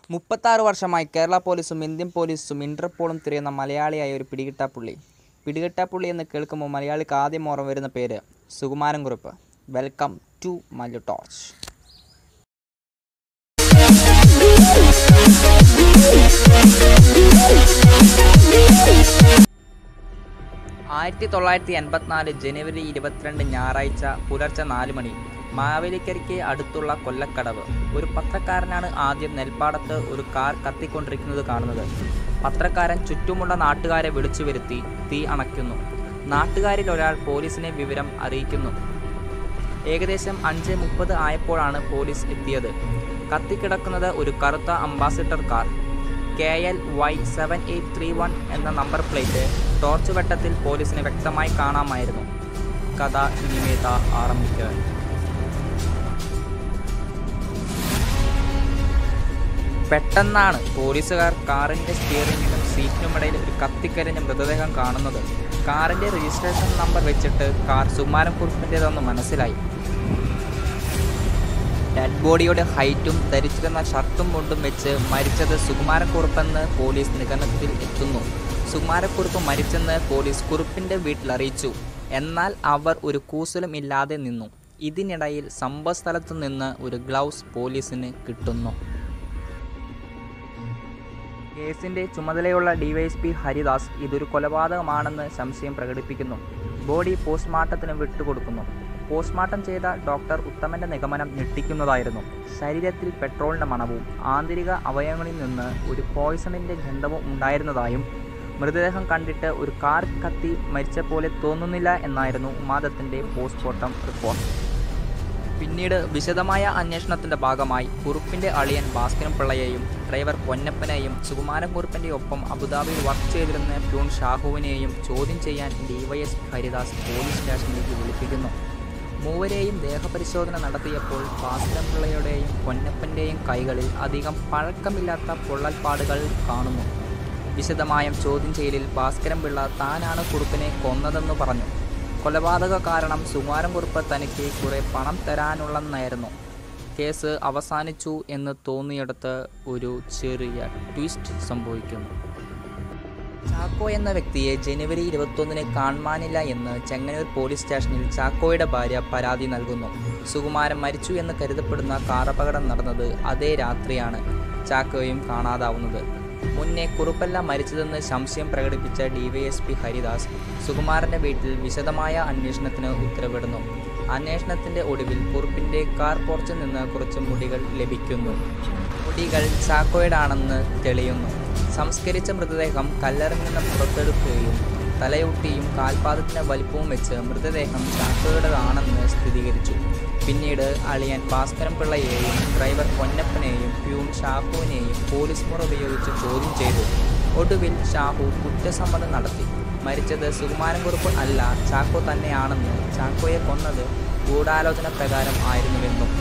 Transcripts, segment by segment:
മുപ്പത്താറ് വർഷമായി കേരള പോലീസും ഇന്ത്യൻ പോലീസും ഇന്റർപോളും തിരയുന്ന മലയാളിയായ ഒരു പിടികിട്ടാപ്പുള്ളി പിടികിട്ടാപ്പുള്ളി എന്ന് കേൾക്കുമ്പോൾ മലയാളിക്ക് ആദ്യം ഓർമ്മ വരുന്ന പേര് Sukumaran Kurup welcome to Mallu torch ആയിരത്തി തൊള്ളായിരത്തി എൺപത്തിനാല് ജനുവരി ഇരുപത്തിരണ്ട് ഞായറാഴ്ച പുലർച്ചെ നാല് മണി മാവേലിക്കരയ്ക്ക് അടുത്തുള്ള കൊല്ലക്കടവ് ഒരു പത്രക്കാരനാണ് ആദ്യം നെൽപ്പാടത്ത് ഒരു കാർ കത്തിക്കൊണ്ടിരിക്കുന്നത് കാണുന്നത് പത്രക്കാരൻ ചുറ്റുമുള്ള നാട്ടുകാരെ വിളിച്ചു വരുത്തി തീ അണയ്ക്കുന്നു നാട്ടുകാരിൽ ഒരാൾ പോലീസിനെ വിവരം അറിയിക്കുന്നു ഏകദേശം അഞ്ച് മുപ്പത് ആയപ്പോഴാണ് പോലീസ് എത്തിയത് കത്തിക്കിടക്കുന്നത് ഒരു കറുത്ത ambassador car K L Y seven eight three one എന്ന നമ്പർ പ്ലേറ്റ് ടോർച്ച് വെട്ടത്തിൽ പോലീസിന് വ്യക്തമായി കാണാമായിരുന്നു കഥ ഇനിമേത ആരംഭിക്കുക പെട്ടെന്നാണ് പോലീസുകാർ കാറിന്റെ സ്റ്റിയറിംഗിനും സീറ്റിനുമിടയിൽ ഒരു കത്തിക്കരിഞ്ഞ മൃതദേഹം കാണുന്നത് കാറിന്റെ രജിസ്ട്രേഷൻ നമ്പർ വെച്ചിട്ട് കാർ സുമാരൻ കുറുപ്പിൻ്റെതെന്ന് മനസ്സിലായി ഡെഡ് ബോഡിയുടെ ഹൈറ്റും ധരിച്ചിരുന്ന ഷർട്ടും മുണ്ടും വെച്ച് മരിച്ചത് സുകുമാരക്കുറുപ്പെന്ന് പോലീസ് നിഗമനത്തിൽ എത്തുന്നു സുകുമാരക്കുറുപ്പ് മരിച്ചെന്ന് പോലീസ് കുറുപ്പിന്റെ വീട്ടിൽ അറിയിച്ചു എന്നാൽ അവർ ഒരു കൂസലും ഇല്ലാതെ നിന്നു ഇതിനിടയിൽ സംഭവസ്ഥലത്തു നിന്ന് ഒരു ഗ്ലൗസ് പോലീസിന് കിട്ടുന്നു കേസിന്റെ ചുമതലയുള്ള ഡിവൈഎസ്പി ഹരിദാസ് ഇതൊരു കൊലപാതകമാണെന്ന് സംശയം പ്രകടിപ്പിക്കുന്നു ബോഡി പോസ്റ്റ്മോർട്ടത്തിന് വിട്ടുകൊടുക്കുന്നു പോസ്റ്റ്മോർട്ടം ചെയ്ത ഡോക്ടർ ഉത്തമന്റെ നിഗമനം ഞെട്ടിക്കുന്നതായിരുന്നു ശരീരത്തിൽ പെട്രോളിന്റെ മണവും ആന്തരിക അവയവങ്ങളിൽ നിന്ന് ഒരു പോയിസണിന്റെ ഗന്ധവും ഉണ്ടായിരുന്നതായും മൃതദേഹം കണ്ടിട്ട് ഒരു കാർ കത്തി മരിച്ച പോലെ തോന്നുന്നില്ല എന്നായിരുന്നു ഉമാദത്തിന്റെ പോസ്റ്റ്മോർട്ടം റിപ്പോർട്ട് പിന്നീട് വിശദമായ അന്വേഷണത്തിന്റെ ഭാഗമായി കുറുപ്പിന്റെ അളിയൻ ഭാസ്കരൻ പിള്ളയെയും ഡ്രൈവർ പൊന്നപ്പനെയും സുകുമാരൻ കുറുപ്പിന്റെ ഒപ്പം അബുദാബിയിൽ വർക്ക് ചെയ്തിരുന്ന പ്യൂൺ ഷാഹുവിനെയും ചോദ്യം ചെയ്യാൻ ഡിവൈഎസ് ഹരിദാസ് പോലീസ് സ്റ്റേഷനിലേക്ക് വിളിപ്പിക്കുന്നു മൂവരെയും ദേഹപരിശോധന നടത്തിയപ്പോൾ ഭാസ്കരൻ പിള്ളയുടെയും പൊന്നപ്പന്റെയും കൈകളിൽ അധികം പഴക്കമില്ലാത്ത പൊള്ളൽപ്പാടുകൾ കാണുന്നു വിശദമായും ചോദ്യം ചെയ്യലിൽ ഭാസ്കരൻ പിള്ള താനാണ് കുറുപ്പിനെ കൊന്നതെന്ന് പറഞ്ഞു കൊലപാതക കാരണം സുകുമാരൻ കുറുപ്പ് തനിക്ക് കുറെ പണം തരാനുള്ളെന്നായിരുന്നു കേസ് അവസാനിച്ചു എന്ന് തോന്നിയെടുത്ത് ഒരു ചെറിയ ട്വിസ്റ്റ് സംഭവിക്കുന്നു ചാക്കോ എന്ന വ്യക്തിയെ ജനുവരി ഇരുപത്തൊന്നിന് കാണാനില്ല എന്ന് ചെങ്ങന്നൂർ പോലീസ് സ്റ്റേഷനിൽ ചാക്കോയുടെ ഭാര്യ പരാതി നൽകുന്നു സുകുമാരൻ മരിച്ചു എന്ന് കരുതപ്പെടുന്ന കാറപകടം നടന്നത് അതേ രാത്രിയാണ് ചാക്കോയും കാണാതാവുന്നത് മുന്നേ കുറുപ്പല്ല മരിച്ചതെന്ന് സംശയം പ്രകടിപ്പിച്ച ഡിവൈഎസ്പി ഹരിദാസ് സുകുമാരന്റെ വീട്ടിൽ വിശദമായ അന്വേഷണത്തിന് ഉത്തരവിടുന്നു അന്വേഷണത്തിന്റെ ഒടുവിൽ കുറുപ്പിന്റെ കാർ പോർച്ചിൽ നിന്ന് കുറച്ച് മുടികൾ ലഭിക്കുന്നു മുടികൾ ചാക്കോയുടെയാണെന്ന് തെളിയുന്നു സംസ്കരിച്ച മൃതദേഹം കല്ലറിൽ നിന്ന് പുറത്തെടുക്കുകയും തലയൊട്ടിയും കാൽപാദത്തിന്റെ വലിപ്പവും വെച്ച് മൃതദേഹം ചാക്കോയുടേതാണെന്ന് സ്ഥിരീകരിച്ചു പിന്നീട് അളിയൻ ഭാസ്കരൻ പിള്ളയെയും ഡ്രൈവർ പൊന്നപ്പനെയും പ്യൂൺ ഷാഹുവിനെയും പോലീസ് മുറ ഉപയോഗിച്ച് ചോദ്യം ചെയ്തു ഒടുവിൽ ഷാഹു കുറ്റസമ്മതം നടത്തി മരിച്ചത് സുകുമാരൻകുറുപ്പ് അല്ല ചാക്കോ തന്നെയാണെന്ന് ചാക്കോയെ കൊന്നത് ഗൂഢാലോചന പ്രകാരം ആയിരുന്നുവെന്നും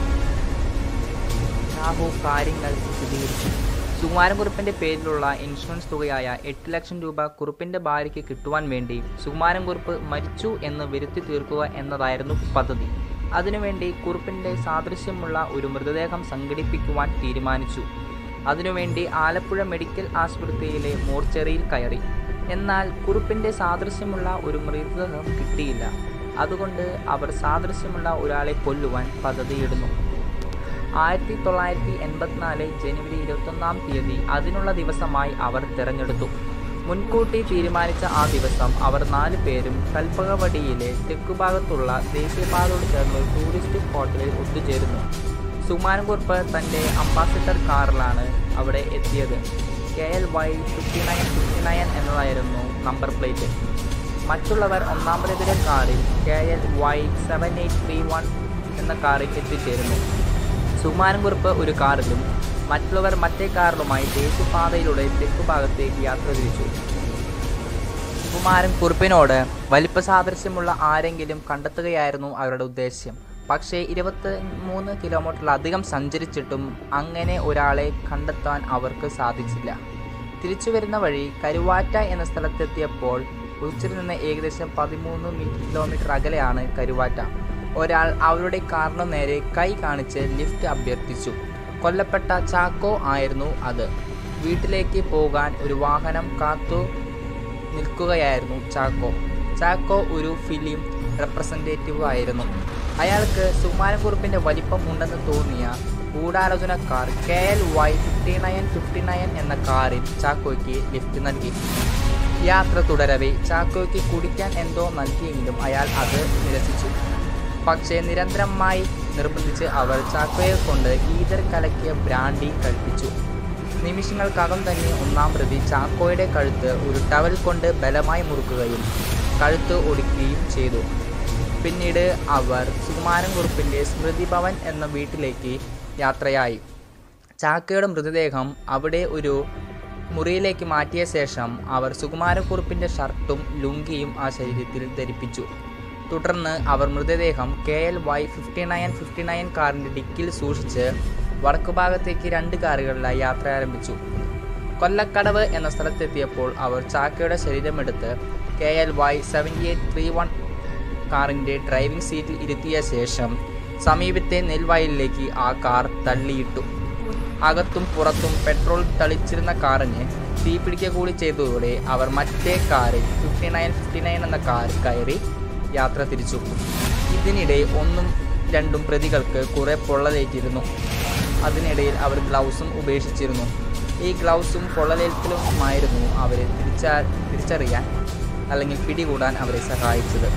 ഷാഹു കാര്യങ്ങൾ വിശദീകരിച്ചു സുകുമാരൻകുറുപ്പിന്റെ പേരിലുള്ള ഇൻഷുറൻസ് തുകയായ എട്ട് ലക്ഷം രൂപ കുറുപ്പിന്റെ ഭാര്യയ്ക്ക് കിട്ടുവാൻ വേണ്ടി സുകുമാരൻകുറുപ്പ് മരിച്ചു എന്ന് വരുത്തി തീർക്കുക എന്നതായിരുന്നു പദ്ധതി അതിനുവേണ്ടി കുറുപ്പിന്റെ സാദൃശ്യമുള്ള ഒരു മൃതദേഹം സംഘടിപ്പിക്കുവാൻ തീരുമാനിച്ചു അതിനുവേണ്ടി ആലപ്പുഴ മെഡിക്കൽ ആശുപത്രിയിലെ മോർച്ചറിയിൽ കയറി എന്നാൽ കുറുപ്പിന്റെ സാദൃശ്യമുള്ള ഒരു മൃതദേഹം കിട്ടിയില്ല അതുകൊണ്ട് അവർ സാദൃശ്യമുള്ള ഒരാളെ കൊല്ലുവാൻ പദ്ധതിയിടുന്നു ആയിരത്തി തൊള്ളായിരത്തി എൺപത്തിനാല് ജനുവരി ഇരുപത്തൊന്നാം തീയതി അതിനുള്ള ദിവസമായി അവർ തിരഞ്ഞെടുത്തു മുൻകൂട്ടി തീരുമാനിച്ച ആ ദിവസം അവർ നാല് പേരും കൽപ്പകവടിയിലെ തെക്കുഭാഗത്തുള്ള ദേശീയപാതയോട് ചേർന്ന ഒരു ടൂറിസ്റ്റ് ഹോട്ടലിൽ ഒത്തുചേരുന്നു സുമാൻകുറുപ്പ് തൻ്റെ അംബാസിഡർ കാറിലാണ് അവിടെ എത്തിയത് K L Y fifty nine fifty nine എന്നതായിരുന്നു നമ്പർ പ്ലേറ്റ് മറ്റുള്ളവർ ഒന്നാമതെതിരെ കാറിൽ K L Y seven eight three one എന്ന കാറിൽ എത്തിച്ചേരുന്നു സുമാൻകുറുപ്പ് ഒരു കാറിലും മറ്റുള്ളവർ മറ്റേ കാറിലുമായി ദേശീയപാതയിലൂടെ തെക്കുഭാഗത്തേക്ക് യാത്ര തിരിച്ചു സുകുമാരൻ കുറുപ്പിനോട് വലിപ്പ സാദൃശ്യമുള്ള ആരെങ്കിലും കണ്ടെത്തുകയായിരുന്നു അവരുടെ ഉദ്ദേശ്യം പക്ഷേ ഇരുപത്തി മൂന്ന് കിലോമീറ്ററിലധികം സഞ്ചരിച്ചിട്ടും അങ്ങനെ ഒരാളെ കണ്ടെത്താൻ അവർക്ക് സാധിച്ചില്ല തിരിച്ചു വരുന്ന വഴി കരുവാറ്റ എന്ന സ്ഥലത്തെത്തിയപ്പോൾ ഉച്ചിൽ നിന്ന് ഏകദേശം പതിമൂന്ന് കിലോമീറ്റർ അകലെയാണ് കരുവാറ്റ ഒരാൾ അവരുടെ കാറിനു നേരെ കൈ കാണിച്ച് ലിഫ്റ്റ് അഭ്യർത്ഥിച്ചു കൊല്ലപ്പെട്ട ചാക്കോ ആയിരുന്നു അത് വീട്ടിലേക്ക് പോകാൻ ഒരു വാഹനം കാത്തു നിൽക്കുകയായിരുന്നു ചാക്കോ ചാക്കോ ഒരു ഫിലിം റെപ്രസെൻറ്റേറ്റീവ് ആയിരുന്നു അയാൾക്ക് സുകുമാരക്കുറുപ്പിൻ്റെ വലിപ്പം ഉണ്ടെന്ന് തോന്നിയ ഗൂഢാലോചനക്കാർ K L Y fifty nine fifty nine എന്ന കാറിൽ ചാക്കോയ്ക്ക് ലിഫ്റ്റ് നൽകി യാത്ര തുടരവേ ചാക്കോയ്ക്ക് കുടിക്കാൻ എന്തോ നൽകിയെങ്കിലും അയാൾ അത് നിരസിച്ചു പക്ഷേ നിരന്തരമായി നിർബന്ധിച്ച് അവർ ചാക്കോയെ കൊണ്ട് ഈതർ കലക്കിയ ബ്രാൻഡി കഴിപ്പിച്ചു നിമിഷങ്ങൾക്കകം തന്നെ ഒന്നാം പ്രതി ചാക്കോയുടെ കഴുത്ത് ഒരു ടവൽ കൊണ്ട് ബലമായി മുറുക്കുകയും കഴുത്ത് ഒടിക്കുകയും ചെയ്തു പിന്നീട് അവർ സുകുമാരൻകുറുപ്പിൻ്റെ സ്മൃതി ഭവൻ എന്ന വീട്ടിലേക്ക് യാത്രയായി ചാക്കയുടെ മൃതദേഹം അവിടെ ഒരു മുറിയിലേക്ക് മാറ്റിയ ശേഷം അവർ സുകുമാരക്കുറുപ്പിൻ്റെ ഷർട്ടും ലുങ്കിയും ആ ശരീരത്തിൽ ധരിപ്പിച്ചു തുടർന്ന് അവർ മൃതദേഹം K L Y fifty nine fifty nine കാറിൻ്റെ ഡിക്കിൽ സൂക്ഷിച്ച് വടക്കു ഭാഗത്തേക്ക് രണ്ട് കാറുകളിലായി യാത്ര ആരംഭിച്ചു കൊല്ലക്കടവ് എന്ന സ്ഥലത്തെത്തിയപ്പോൾ അവർ ചാക്കയുടെ ശരീരമെടുത്ത് K L Y seventy eight three one കാറിൻ്റെ ഡ്രൈവിംഗ് സീറ്റിൽ ഇരുത്തിയ ശേഷം സമീപത്തെ നെൽവയലിലേക്ക് ആ കാർ തള്ളിയിട്ടു അകത്തും പുറത്തും പെട്രോൾ തളിച്ചിരുന്ന കാറിന് തീപിടിക്കുക കൂടി ചെയ്തതോടെ അവർ മറ്റേ കാറിൽ ഫിഫ്റ്റി നയൻ ഫിഫ്റ്റി നയൻ എന്ന കാർ കയറി യാത്ര തിരിച്ചു ഇതിനിടെ ഒന്നും രണ്ടും പ്രതികൾക്ക് കുറെ പൊള്ളലേറ്റിരുന്നു അതിനിടയിൽ അവർ ഗ്ലൗസും ഉപേക്ഷിച്ചിരുന്നു ഈ ഗ്ലൗസും പൊള്ളലേൽക്കലുമായിരുന്നു അവരെ തിരിച്ചാ തിരിച്ചറിയാൻ അല്ലെങ്കിൽ പിടികൂടാൻ അവരെ സഹായിച്ചത്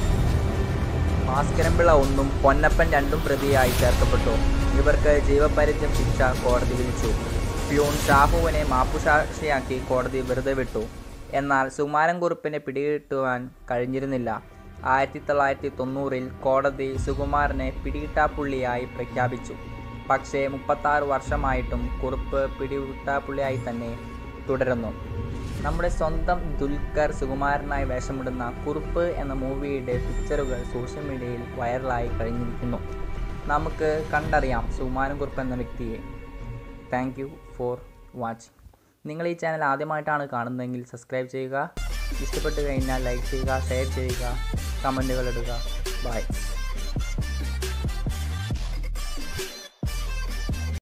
ഭാസ്കരൻപിള്ള ഒന്നും പൊന്നപ്പൻ രണ്ടും പ്രതിയായി ചേർക്കപ്പെട്ടു ഇവർക്ക് ജീവപര്യന്തം ശിക്ഷ കോടതി വിധിച്ചു പ്യൂൺ ഷാഹുവിനെ മാപ്പുസാക്ഷിയാക്കി കോടതി വെറുതെ വിട്ടു എന്നാൽ സുകുമാരൻകുറുപ്പിനെ പിടികിട്ടുവാൻ കഴിഞ്ഞിരുന്നില്ല ആയിരത്തി തൊള്ളായിരത്തി തൊണ്ണൂറിൽ കോടതി സുകുമാരനെ പിടികിട്ടാപ്പുള്ളിയായി പ്രഖ്യാപിച്ചു പക്ഷേ മുപ്പത്താറ് വർഷമായിട്ടും കുറുപ്പ് പിടികിട്ടാപ്പുള്ളിയായി തന്നെ തുടരുന്നു നമ്മുടെ സ്വന്തം ദുൽഖർ സുകുമാരനായി വേഷമിടുന്ന കുറുപ്പ് എന്ന മൂവിയുടെ പിക്ചറുകൾ സോഷ്യൽ മീഡിയയിൽ വൈറലായി കഴിഞ്ഞിരിക്കുന്നു നമുക്ക് കണ്ടറിയാം സുകുമാരൻ കുറുപ്പ് എന്ന വ്യക്തിയെ താങ്ക് യു ഫോർ വാച്ചിങ് നിങ്ങൾ ഈ ചാനൽ ആദ്യമായിട്ടാണ് കാണുന്നതെങ്കിൽ സബ്സ്ക്രൈബ് ചെയ്യുക ഇഷ്ടപ്പെട്ട് കഴിഞ്ഞാൽ ലൈക്ക് ചെയ്യുക ഷെയർ ചെയ്യുക കമൻറ്റുകൾ ഇടുക ബൈ